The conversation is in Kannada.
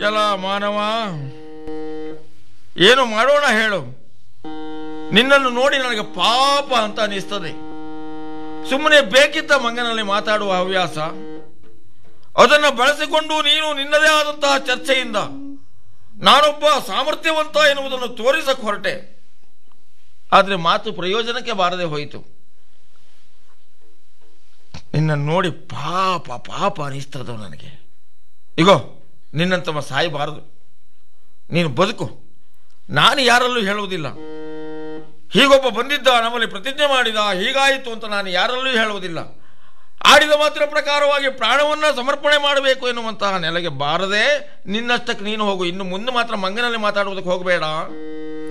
ಎಲ್ಲ ಮಾನವ ಏನು ಮಾಡೋಣ ಹೇಳು ನಿನ್ನನ್ನು ನೋಡಿ ನನಗೆ ಪಾಪ ಅಂತ ಅನಿಸ್ತದೆ ಸುಮ್ಮನೆ ಬೇಕಿದ್ದ ಮಂಗನಲ್ಲಿ ಮಾತಾಡುವ ಹವ್ಯಾಸ ಅದನ್ನು ಬಳಸಿಕೊಂಡು ನೀನು ನಿನ್ನದೇ ಆದಂತಹ ಚರ್ಚೆಯಿಂದ ನಾನೊಬ್ಬ ಸಾಮರ್ಥ್ಯವಂತ ಎನ್ನುವುದನ್ನು ತೋರಿಸಕ್ಕೆ ಹೊರಟೆ ಆದರೆ ಮಾತು ಪ್ರಯೋಜನಕ್ಕೆ ಬಾರದೆ ಹೋಯಿತು ನಿನ್ನನ್ನು ನೋಡಿ ಪಾಪ ಪಾಪ ಅನಿಸ್ತದ ನನಗೆ ಇಗೋ ನಿನ್ನಂತವ ಸಾಯಬಾರದು ನೀನು ಬದುಕು ನಾನು ಯಾರಲ್ಲೂ ಹೇಳುವುದಿಲ್ಲ ಹೀಗೊಬ್ಬ ಬಂದಿದ್ದ ನಮ್ಮಲ್ಲಿ ಪ್ರತಿಜ್ಞೆ ಮಾಡಿದ ಹೀಗಾಯಿತು ಅಂತ ನಾನು ಯಾರಲ್ಲೂ ಹೇಳುವುದಿಲ್ಲ ಆಡಿದ ಮಾತ್ರ ಪ್ರಕಾರವಾಗಿ ಪ್ರಾಣವನ್ನ ಸಮರ್ಪಣೆ ಮಾಡಬೇಕು ಎನ್ನುವಂತಹ ನೆಲೆಗೆ ಬಾರದೆ ನಿನ್ನಷ್ಟಕ್ಕೆ ನೀನು ಹೋಗು ಇನ್ನು ಮುಂದೆ ಮಾತ್ರ ಮಂಗನಲ್ಲಿ ಮಾತಾಡುವುದಕ್ಕೆ ಹೋಗಬೇಡ